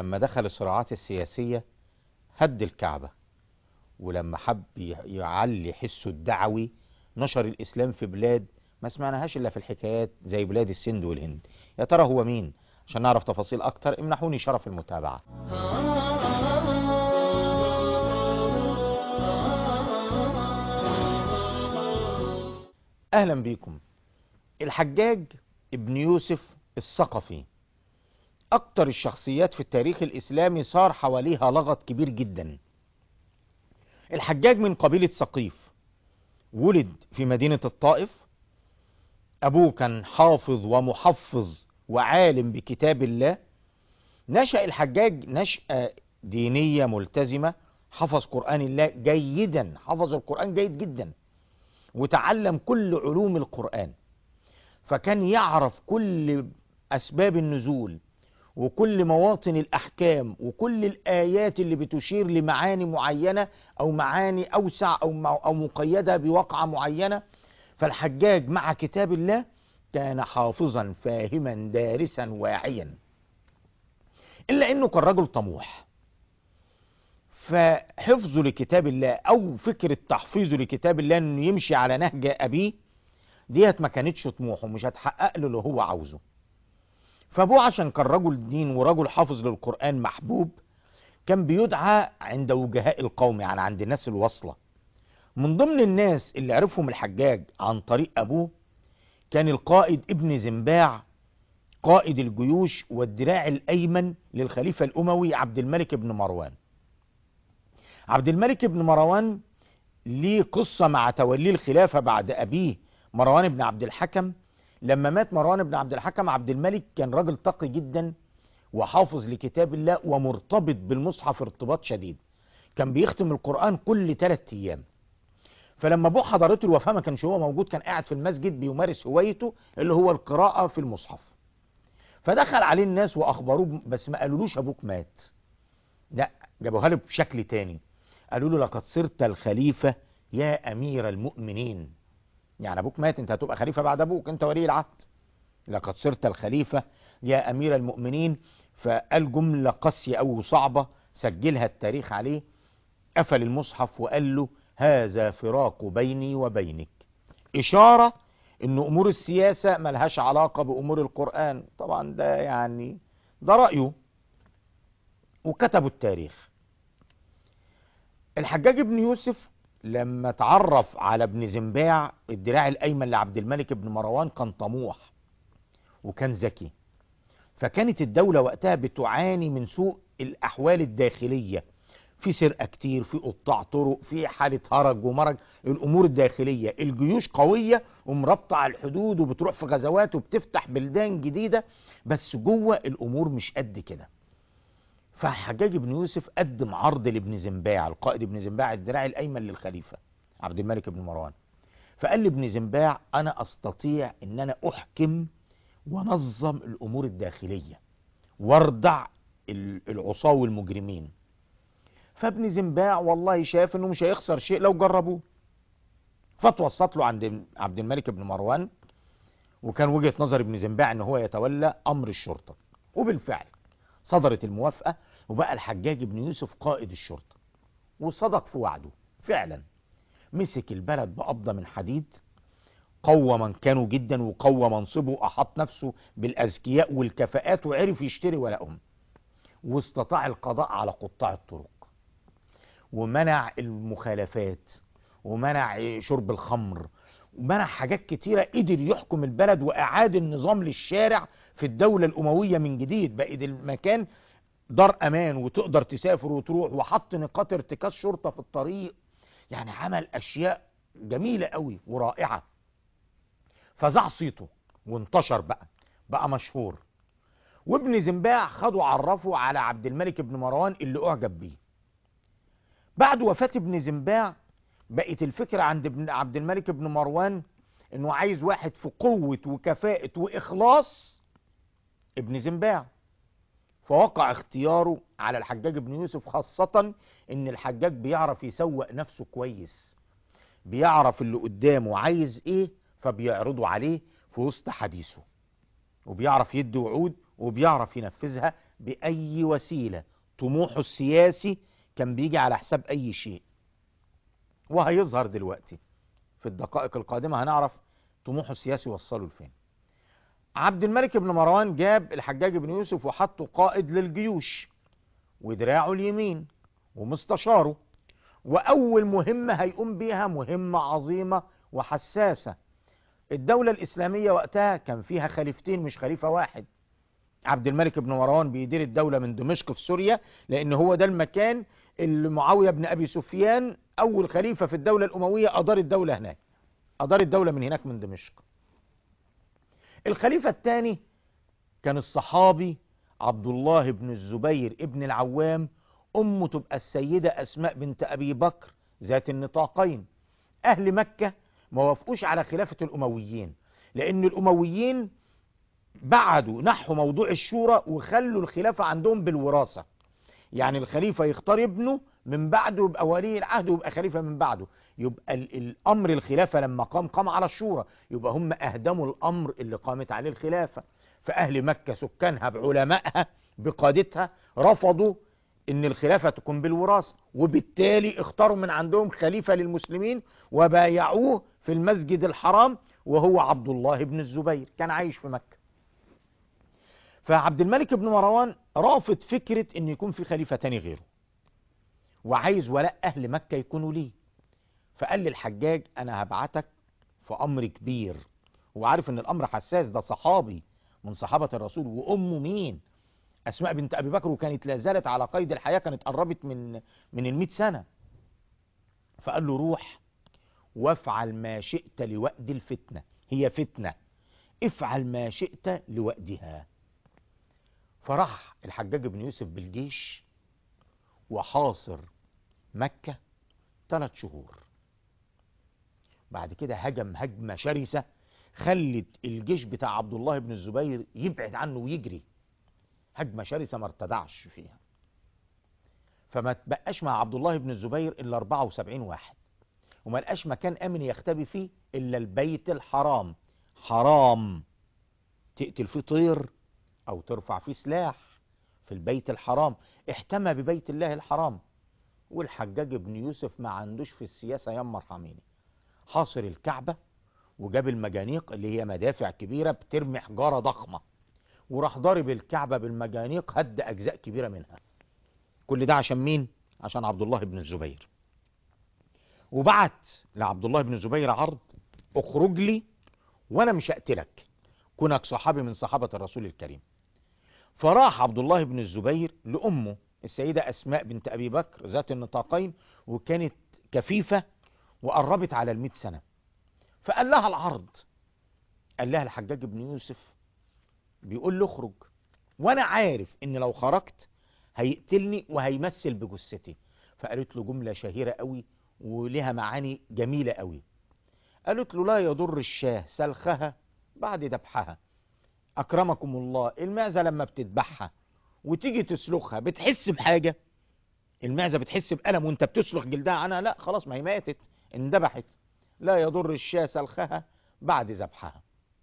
لما دخل الصراعات السياسية هد الكعبة ولما حب يعلي حسه الدعوي نشر الإسلام في بلاد ما سمعناهاش إلا في الحكايات زي بلاد السند والهند يا ترى هو مين عشان نعرف تفاصيل أكتر امنحوني شرف المتابعة أهلا بيكم الحجاج ابن يوسف الثقفي أكتر الشخصيات في التاريخ الإسلامي صار حواليها لغط كبير جدا الحجاج من قبيلة سقيف ولد في مدينة الطائف أبوه كان حافظ ومحفظ وعالم بكتاب الله نشأ الحجاج نشأة دينية ملتزمة حفظ قرآن الله جيدا حفظ القرآن جيد جدا وتعلم كل علوم القرآن فكان يعرف كل أسباب النزول وكل مواطن الأحكام وكل الآيات اللي بتشير لمعاني معينة أو معاني أوسع أو, أو مقيدة بواقعة معينة فالحجاج مع كتاب الله كان حافظا فاهما دارسا واعيا إلا أنه كان رجل طموح فحفظه لكتاب الله أو فكرة تحفيظه لكتاب الله أنه يمشي على نهج أبيه ديت ما كانتش طموحه مش هتحقق له اللي هو عاوزه فابوه عشان كان رجل دين ورجل حافظ للقرآن محبوب كان بيدعى عند وجهاء القوم يعني عند الناس الواصلة من ضمن الناس اللي عرفهم الحجاج عن طريق أبوه كان القائد ابن زنباع قائد الجيوش والدراع الأيمن للخليفة الأموي عبد الملك بن مروان عبد الملك بن مروان ليه قصة مع توليه الخلافة بعد أبيه مروان بن عبد الحكم لما مات مروان بن عبد الحكم عبد الملك كان راجل تقي جدا وحافظ لكتاب الله ومرتبط بالمصحف ارتباط شديد كان بيختم القرآن كل ثلاثة أيام فلما ابوه حضرته الوفاة ما كانش هو موجود كان قاعد في المسجد بيمارس هوايته اللي هو القراءة في المصحف فدخل عليه الناس واخبروه بس ما قالولوش ابوك مات لا جابوها له بشكل تاني قالوا له لقد صرت الخليفة يا امير المؤمنين يعني ابوك مات انت هتبقى خليفة بعد ابوك انت ولي العهد لقد صرت الخليفة يا امير المؤمنين فقال جملة قاسية او صعبة سجلها التاريخ عليه قفل المصحف وقال له هذا فراق بيني وبينك اشارة ان امور السياسة ملهاش علاقة بامور القرآن طبعا ده يعني ده رأيه وكتبوا التاريخ الحجاج بن يوسف لما تعرف على ابن زنباع الدراع الايمن لعبد الملك بن مروان كان طموح وكان ذكي فكانت الدولة وقتها بتعاني من سوء الاحوال الداخلية في سرقة كتير في قطاع طرق في حالة هرج ومرج الامور الداخلية الجيوش قوية ومربطة على الحدود وبتروح في غزوات وبتفتح بلدان جديدة بس جوه الامور مش قد كده فحجاج بن يوسف قدم عرض لابن زنباع القائد ابن زنباع الدراع الايمن للخليفة عبد الملك بن مروان فقال لابن زنباع انا استطيع ان انا احكم ونظم الامور الداخلية واردع العصاة والمجرمين فابن زنباع والله شاف انه مش هيخسر شيء لو جربوه فتوسط له عند عبد الملك بن مروان وكان وجهة نظر ابن زنباع ان هو يتولى امر الشرطة وبالفعل صدرت الموافقة وبقى الحجاج بن يوسف قائد الشرطة وصدق في وعده فعلا مسك البلد بقبضة من حديد قوى من كانوا جدا وقوى منصبه وأحط نفسه بالأذكياء والكفاءات وعرف يشتري ولائهم واستطاع القضاء على قطاع الطرق ومنع المخالفات ومنع شرب الخمر ومنع حاجات كتيرة قدر يحكم البلد وأعاد النظام للشارع في الدولة الأموية من جديد بقى المكان دار أمان وتقدر تسافر وتروح وحط نقاط ارتكاز شرطة في الطريق يعني عمل أشياء جميلة قوي ورائعة فزع صيته وانتشر بقى بقى مشهور وابن زنباع خدوا عرفوا على عبد الملك بن مروان اللي أعجب بيه بعد وفاة ابن زنباع بقت الفكرة عند ابن عبد الملك بن مروان انه عايز واحد في قوة وكفاءة واخلاص ابن زنباع فوقع اختياره على الحجاج بن يوسف خاصة ان الحجاج بيعرف يسوق نفسه كويس بيعرف اللي قدامه عايز ايه فبيعرضه عليه في وسط حديثه وبيعرف يدي وعود وبيعرف ينفذها بأي وسيلة طموحه السياسي كان بيجي على حساب أي شيء وهيظهر دلوقتي في الدقائق القادمة هنعرف طموحه السياسي وصله لفين عبد الملك بن مروان جاب الحجاج بن يوسف وحطه قائد للجيوش ودراعه اليمين ومستشاره وأول مهمة هيقوم بيها مهمة عظيمة وحساسة الدولة الإسلامية وقتها كان فيها خليفتين مش خليفة واحد عبد الملك بن مروان بيدير الدولة من دمشق في سوريا لأن هو ده المكان اللي معاوية بن أبي سفيان أول خليفة في الدولة الأموية أدار الدولة هناك أدار الدولة من هناك من دمشق الخليفة الثاني كان الصحابي عبد الله بن الزبير ابن العوام أمه تبقى السيدة أسماء بنت أبي بكر ذات النطاقين أهل مكة ما وافقوش على خلافة الأمويين لأن الأمويين بعدوا نحوا موضوع الشورى وخلوا الخلافة عندهم بالوراثة يعني الخليفة يختار ابنه من بعده يبقى ولي العهد ويبقى خليفة من بعده يبقى ال- الأمر الخلافة لما قام قام على الشورى يبقى هم أهدموا الأمر اللي قامت عليه الخلافة فأهل مكة سكانها بعلمائها بقادتها رفضوا ان الخلافة تكون بالوراثة وبالتالي اختاروا من عندهم خليفة للمسلمين وبايعوه في المسجد الحرام وهو عبد الله بن الزبير كان عايش في مكة فعبد الملك بن مروان رافض فكرة ان يكون في خليفة تاني غيره وعايز ولاء اهل مكة يكونوا ليه فقال للحجاج انا هبعتك في امر كبير وعارف ان الامر حساس ده صحابي من صحابة الرسول وامه مين اسماء بنت ابي بكر وكانت لا زالت على قيد الحياه كانت قربت من من ال سنه فقال له روح وافعل ما شئت لوأد الفتنه هي فتنه افعل ما شئت لوأدها فراح الحجاج بن يوسف بالجيش وحاصر مكه ثلاث شهور بعد كده هجم هجمه شرسه خلت الجيش بتاع عبد الله بن الزبير يبعد عنه ويجري هجمة شرسة ما ارتدعش فيها فما تبقاش مع عبد الله بن الزبير إلا 74 واحد وما لقاش مكان آمن يختبي فيه إلا البيت الحرام حرام تقتل فيه طير أو ترفع فيه سلاح في البيت الحرام احتمى ببيت الله الحرام والحجاج بن يوسف ما عندوش في السياسة يما ارحميني حاصر الكعبة وجاب المجانيق اللي هي مدافع كبيرة بترمي حجارة ضخمة وراح ضارب الكعبة بالمجانيق هد أجزاء كبيرة منها كل ده عشان مين؟ عشان عبد الله بن الزبير وبعت لعبد الله بن الزبير عرض اخرج لي وانا مش هقتلك كونك صحابي من صحابة الرسول الكريم فراح عبد الله بن الزبير لأمه السيدة أسماء بنت أبي بكر ذات النطاقين وكانت كفيفة وقربت على المئة سنة فقال لها العرض قال لها الحجاج بن يوسف بيقول له اخرج وانا عارف ان لو خرجت هيقتلني وهيمثل بجثتي فقالت له جملة شهيرة قوي ولها معاني جميلة قوي قالت له لا يضر الشاه سلخها بعد ذبحها اكرمكم الله المعزة لما بتذبحها وتيجي تسلخها بتحس بحاجة المعزة بتحس بألم وانت بتسلخ جلدها عنها لا خلاص ما هي ماتت اندبحت لا يضر الشاه سلخها بعد ذبحها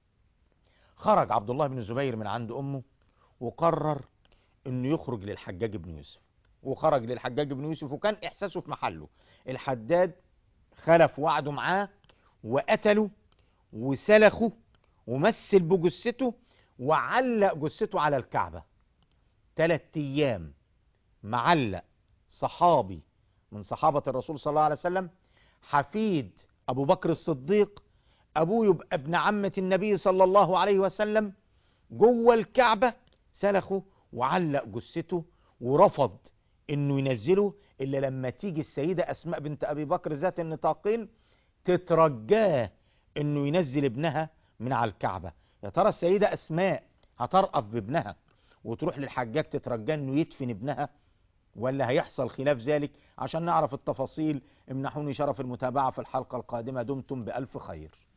خرج عبد الله بن الزبير من عند امه وقرر انه يخرج للحجاج بن يوسف وخرج للحجاج بن يوسف وكان احساسه في محله الحداد خلف وعده معاه وقتله وسلخه ومثل بجثته وعلق جثته على الكعبة ثلاث ايام معلق صحابي من صحابة الرسول صلى الله عليه وسلم حفيد ابو بكر الصديق ابوه يبقى ابن عمة النبي صلى الله عليه وسلم جوه الكعبة سلخه وعلق جثته ورفض انه ينزله الا لما تيجي السيدة اسماء بنت ابي بكر ذات النطاقين تترجاه انه ينزل ابنها من على الكعبة يا ترى السيدة اسماء هترقف بابنها وتروح للحجاج تترجاه انه يدفن ابنها ولا هيحصل خلاف ذلك عشان نعرف التفاصيل امنحوني شرف المتابعة في الحلقة القادمة دمتم بألف خير